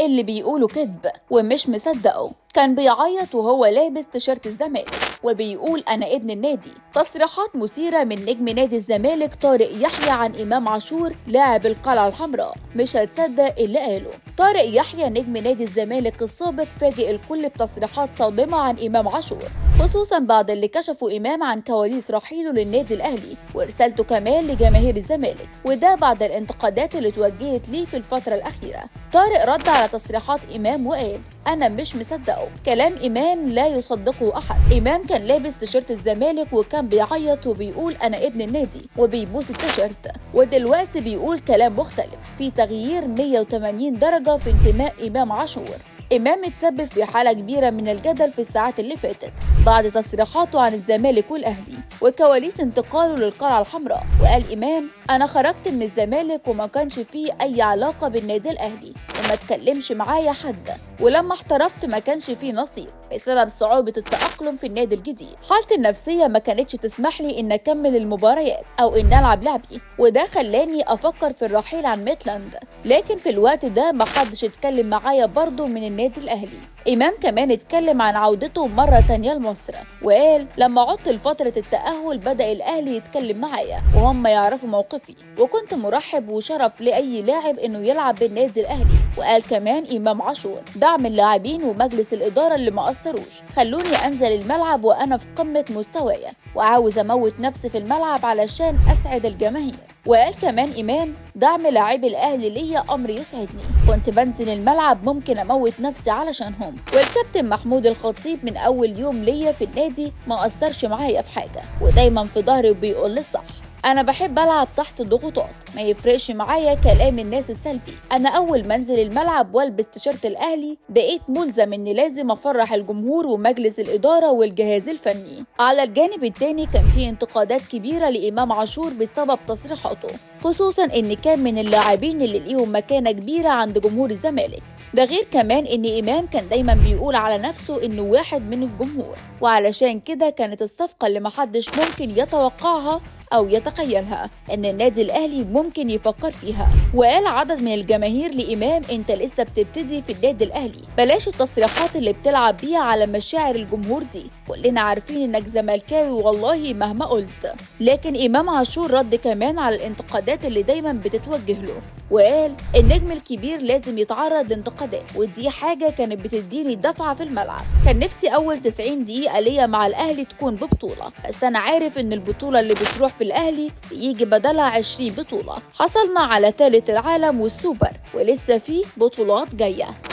اللي بيقولوا كذب ومش مصدقه كان بيعيط وهو لابس تيشيرت الزمالك وبيقول انا ابن النادي تصريحات مثيره من نجم نادي الزمالك طارق يحيى عن امام عاشور لاعب القلعه الحمراء مش هتصدق اللي قاله طارق يحيى نجم نادي الزمالك السابق فاجئ الكل بتصريحات صادمه عن امام عاشور خصوصا بعد اللي كشفوا امام عن كواليس رحيله للنادي الاهلي ورسالته كمان لجماهير الزمالك وده بعد الانتقادات اللي اتوجهت ليه في الفتره الاخيره طارق رد على تصريحات امام وقال انا مش مصدقه كلام امام لا يصدقه احد امام كان لابس تيشيرت الزمالك وكان بيعيط وبيقول انا ابن النادي وبيبوس التيشيرت ودلوقتي بيقول كلام مختلف في تغيير 180 درجه في انتماء امام عاشور إمام اتسبب في حالة كبيرة من الجدل في الساعات اللي فاتت بعد تصريحاته عن الزمالك والأهلي وكواليس انتقاله للقلعة الحمراء وقال إمام أنا خرجت من الزمالك وما كانش فيه أي علاقة بالنادي الأهلي وما تكلمش معايا حد ولما احترفت ما كانش فيه نصيب بسبب صعوبة التأقلم في النادي الجديد حالتي النفسية ما كانتش تسمح لي إن أكمل المباريات أو إن ألعب لعبي وده خلاني أفكر في الرحيل عن ميتلاند لكن في الوقت ده ما حدش اتكلم معايا برضه من النادي الأهلي إمام كمان اتكلم عن عودته مرة تانية لمصر وقال لما عدت لفترة التأهل بدأ الأهلي يتكلم معايا وهم يعرفوا موقفي وكنت مرحب وشرف لأي لاعب إنه يلعب بالنادي الأهلي وقال كمان إمام عاشور دعم اللاعبين ومجلس الإدارة اللي ما أثروش خلوني أنزل الملعب وأنا في قمة مستوايا وعاوز أموت نفسي في الملعب علشان أسعد الجماهير وقال كمان إمام دعم لاعبي الأهلي ليا أمر يسعدني كنت بنزل الملعب ممكن أموت نفسي علشانهم والكابتن محمود الخطيب من أول يوم ليا في النادي ما أثرش معايا في حاجة ودايما في ظهري وبيقول لي الصح انا بحب العب تحت الضغوطات ما يفرقش معايا كلام الناس السلبي انا اول ما انزل الملعب والبس تيشيرت الاهلي بقيت ملزم اني لازم افرح الجمهور ومجلس الاداره والجهاز الفني على الجانب التاني كان في انتقادات كبيره لامام عاشور بسبب تصريحاته خصوصا ان كان من اللاعبين اللي ليهم مكانه كبيره عند جمهور الزمالك ده غير كمان ان امام كان دايما بيقول على نفسه انه واحد من الجمهور وعلشان كده كانت الصفقه اللي محدش ممكن يتوقعها أو يتخيلها إن النادي الأهلي ممكن يفكر فيها وقال عدد من الجماهير لإمام أنت لسه بتبتدي في النادي الأهلي بلاش التصريحات اللي بتلعب بيها على مشاعر الجمهور دي كلنا عارفين إنك زملكاوي والله مهما قلت لكن إمام عاشور رد كمان على الانتقادات اللي دايما بتتوجه له وقال النجم الكبير لازم يتعرض لانتقادات ودي حاجة كانت بتديني دفعة في الملعب كان نفسي أول 90 دقيقة ليا مع الأهلي تكون ببطولة بس أنا عارف إن البطولة اللي بتروح في الأهلي يجي بدلها 20 بطولة حصلنا على ثالث العالم والسوبر ولسه في بطولات جاية